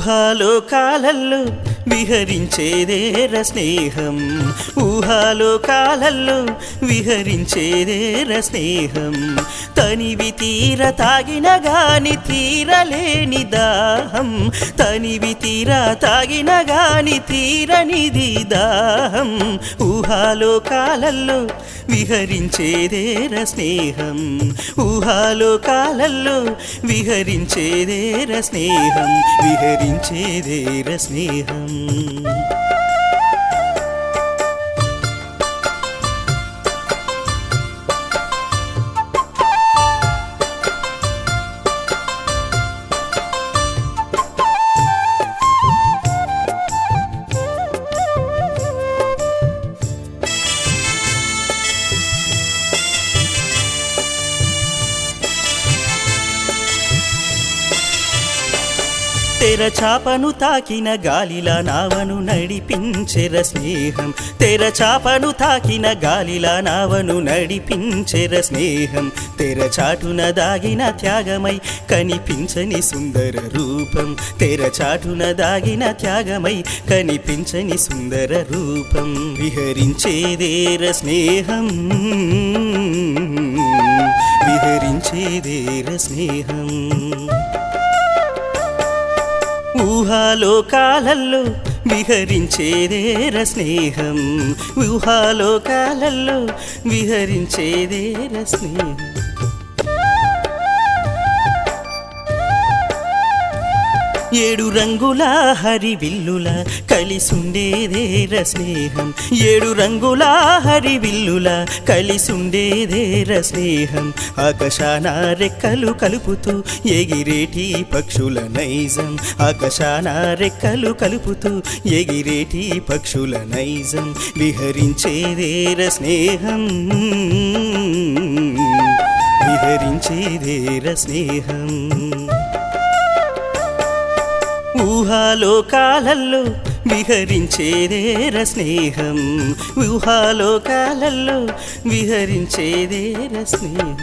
ఊహాలోకాలల్లో విహరించేదేర స్నేహం ఊహాలోకాలల్లో విహరించేదేర స్నేహం తనివి తీర తాగిన గాని తీరలేని దాహం తనివి తీర తాగిన గాని తీరనిది దాహం ఊహాలోకాలల్లో విహరించేదేర స్నేహం ఊహాలోకాలల్లో విహరించేదేర స్నేహం విహరించేదేర స్నేహం తెర చాపను తాకిన గాలిలా నావను నడిపించెర స్నేహం తెర చాపను తాకిన గాలిలా నావను నడిపించెర స్నేహం తెర చాటున దాగిన త్యాగమై కనిపించని సుందర రూపం తెర చాటున దాగిన త్యాగమై కనిపించని సుందర రూపం విహరించేదేర స్నేహం విహరించేదేర స్నేహం ఊహాలోకాలల్లో విహరించేదేర స్నేహం ఊహాలోకాలల్లో విహరించేదేర స్నేహం ఏడు రంగుల హరివిల్లుల కలిసుండేదేర స్నేహం ఏడు రంగుల హరివిల్లుల కలిసుండేదేర స్నేహం ఆకాశాన రెక్కలు కలుపుతూ ఎగిరేటి పక్షుల నైజం ఆకాశాన రెక్కలు కలుపుతూ ఎగిరేటి పక్షుల నైజం విహరించేదేర స్నేహం విహరించేదేర స్నేహం ఊహాలోకాలల్లో విహరించేదేర స్నేహం ఊహాలోకాలల్లో విహరించేదేర స్నేహం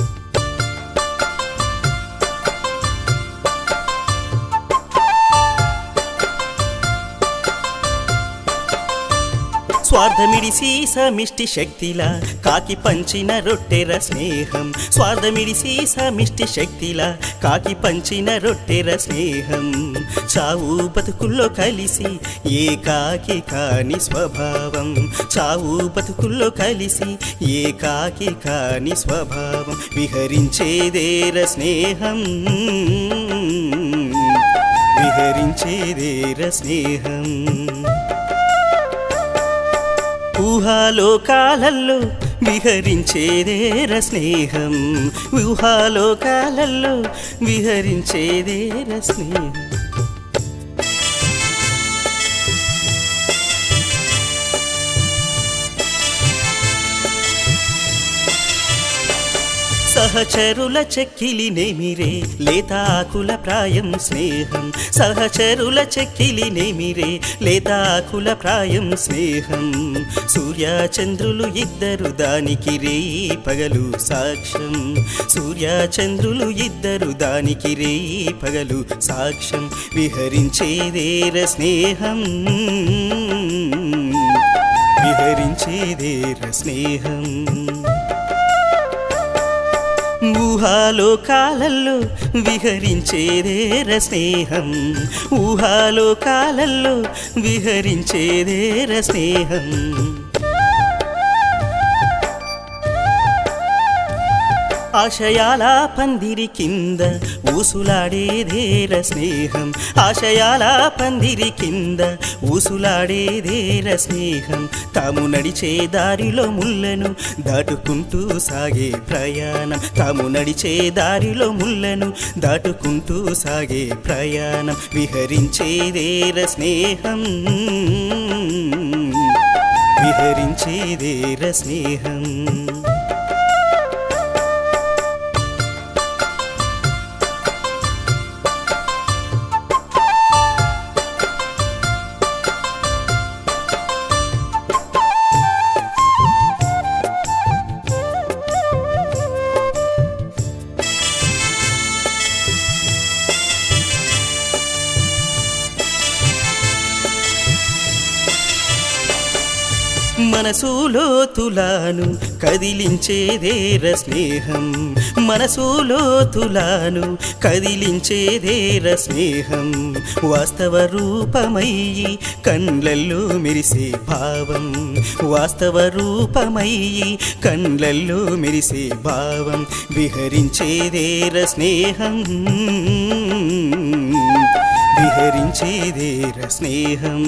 స్వార్థమిడిసి సమిష్టి శక్తిలా కాకి పంచిన రొట్టెర స్నేహం స్వార్థమిడిసి సమిష్టి శక్తిలా కాకి పంచిన రొట్టెర స్నేహం చావు బతుకుల్లో కలిసి ఏకాకి కాని స్వభావం చావు బతుకుల్లో కలిసి ఏకాకి కాని స్వభావం విహరించేదేర స్నేహం విహరించేదేర స్నేహం ఊహాలోకాలల్లో విహరించేదేర స్నేహం ఊహాలోకాలల్లో విహరించేదేర స్నేహం సహచరుల చెక్కిలి నెమిరే లేతాకుల ప్రాయం స్నేహం సహచరుల చెక్కిలి నెమిరే లేతాకుల ప్రాయం స్నేహం సూర్యచంద్రులు ఇద్దరు దానికి రేయి పగలు సాక్ష్యం సూర్యచంద్రులు ఇద్దరు దానికి రేయి పగలు సాక్ష్యం విహరించేదేర స్నేహం విహరించేదేర స్నేహం ఊహాలోకాలల్లో విహరించేదేర స్నేహం ఊహాలోకాలల్లో విహరించేదేర స్నేహం ఆశయాల పందిరి కింద ఊసులాడేదేర స్నేహం ఆశయాల పందిరి కింద ఊసులాడేదేర స్నేహం తాము నడిచే దారిలో ముళ్ళను దాటుకుంటూ సాగే ప్రయాణం తాము నడిచే దారిలో ముళ్ళను దాటుకుంటూ సాగే ప్రయాణం విహరించేదేర స్నేహం విహరించేదేర స్నేహం మనసులో తులాను కదిలించేదేర స్నేహం మనసులో తులాను కదిలించేదేర స్నేహం వాస్తవ రూపమయ్యి కండ్లల్లో మెరిసే భావం వాస్తవ రూపమయ్యి కండ్లల్లో మెరిసే భావం విహరించేదేర స్నేహం విహరించేదేర స్నేహం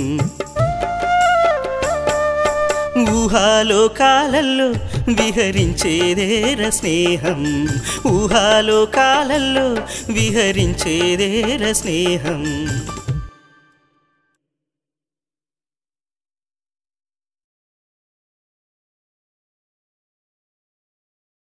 ఊహాలోకాలల్లో విహరించేదేర స్నేహం ఊహాలోకాలల్లో విహరించేదేర స్నేహం